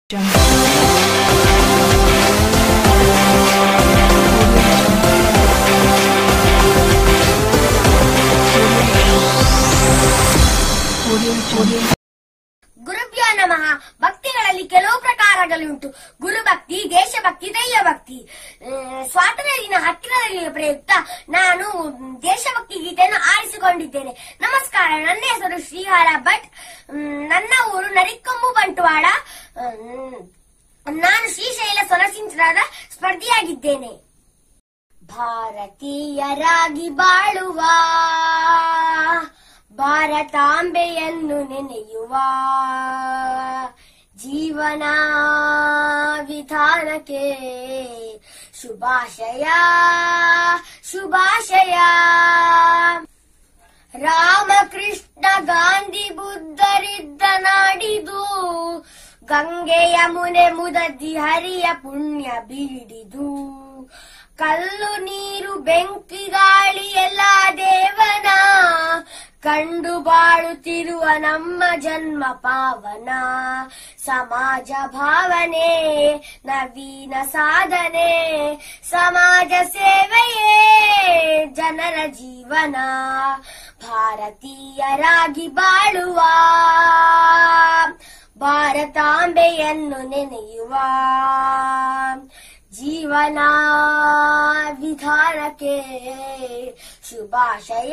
ಗುರುಭ್ಯೋ ನಮಃ ಭಕ್ತಿಗಳಲ್ಲಿ ಕೆಲವು ಪ್ರಕಾರಗಳುಂಟು ಗುರುಭಕ್ತಿ ದೇಶಭಕ್ತಿ ದೈವಭಕ್ತಿ ಅಹ್, ಸ್ವಾತಂತ್ರ್ಯ ದಿನ ಹತ್ತಿರದಲ್ಲಿರುವ ಪ್ರಯುಕ್ತ ನಾನು ದೇಶಭಕ್ತಿ ಗೀತೆಯನ್ನು ಆರಿಸಿಕೊಂಡಿದ್ದೇನೆ ನಮಸ್ಕಾರ ನನ್ನ ಹೆಸರು ಶ್ರೀಹರ ಭಟ್ ಹ್ಮ್, ನನ್ನ ಊರು ನರಿಕೊಂಬು ಬಂಟ್ವಾಳ ಹ್ಮ್, ನಾನು ಶ್ರೀಶೈಲ ಸೊರಸಿಂಚರದ ಸ್ಪರ್ಧಿಯಾಗಿದ್ದೇನೆ ಭಾರತೀಯರಾಗಿ ಬಾಳುವ ಭಾರತಾಂಬೆಯನ್ನು ನೆನೆಯುವ ಜೀವನ ವಿಧಾನಕ್ಕೆ ಶುಭಾಶಯ ಶುಭಾಶಯ ರಾಮಕೃಷ್ಣ ಗಾಂಧಿ ಬುದ್ಧರಿದ್ದ ನಾಡಿದು ಗಂಗೆ ಯಮುನೆ ಮುದದಿ ಹರಿಯ ಪುಣ್ಯ ಬೀಡಿದು ಕಲ್ಲು ನೀರು ಬೆಂಕಿ ಗಾಳಿ ಎಲ್ಲ ದೇವನ ಕಂಡು ಬಾಳುತ್ತಿರುವ ನಮ್ಮ ಜನ್ಮ ಪಾವನ ಸಮಾಜ ಭಾವನೆ ನವೀನ ಸಾಧನೆ ಸಮಾಜ ಸೇವೆಯೇ ಜನರ ಜೀವನ ಭಾರತೀಯರಾಗಿ ಬಾಳುವ ಭಾರತಾಂಬೆಯನ್ನು ನೆನೆಯುವ ಜೀವನ ವಿಧಾನಕ್ಕೆ ಶುಭಾಶಯ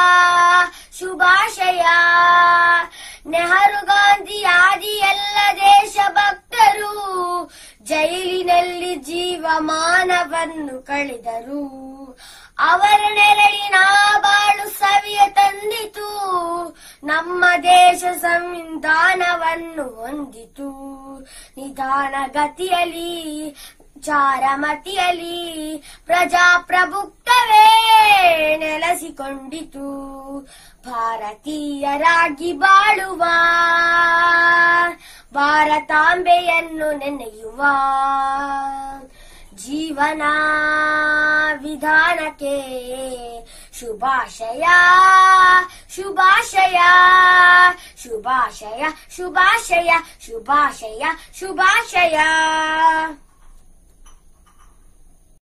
ಶುಭಾಶಯ ನೆಹರು ಗಾಂಧಿ ಆದಿ ಎಲ್ಲ ದೇಶಭಕ್ತರು ಜೈಲಿನಲ್ಲಿ ಜೀವಮಾನವನ್ನು ಕಳೆದರು ಅವರ ನೆರಳಿನ ಬಾಳು ಸವಿಯ ತಂದಿತು ನಮ್ಮ ದೇಶ ಸಂವಿಧಾನವನ್ನು ಹೊಂದಿತು ನಿಧಾನ ಗತಿಯಲ್ಲಿ ಚಾರಮತಿಯಲ್ಲಿ ಪ್ರಜಾಪ್ರಭುತ್ವವೇ ನೆಲೆಸಿಕೊಂಡಿತು ಭಾರತೀಯರಾಗಿ ಬಾಳುವ ಭಾರತಾಂಬೆಯನ್ನು ನೆನೆಯುವ ಜೀವನ ವಿಧಾನಕ್ಕೆ ಶುಭಾಶಯ ಶುಭಾಶಯ ಶುಭಾಶಯ ಶುಭಾಶಯ ಶುಭಾಶಯ ಶುಭಾಶಯ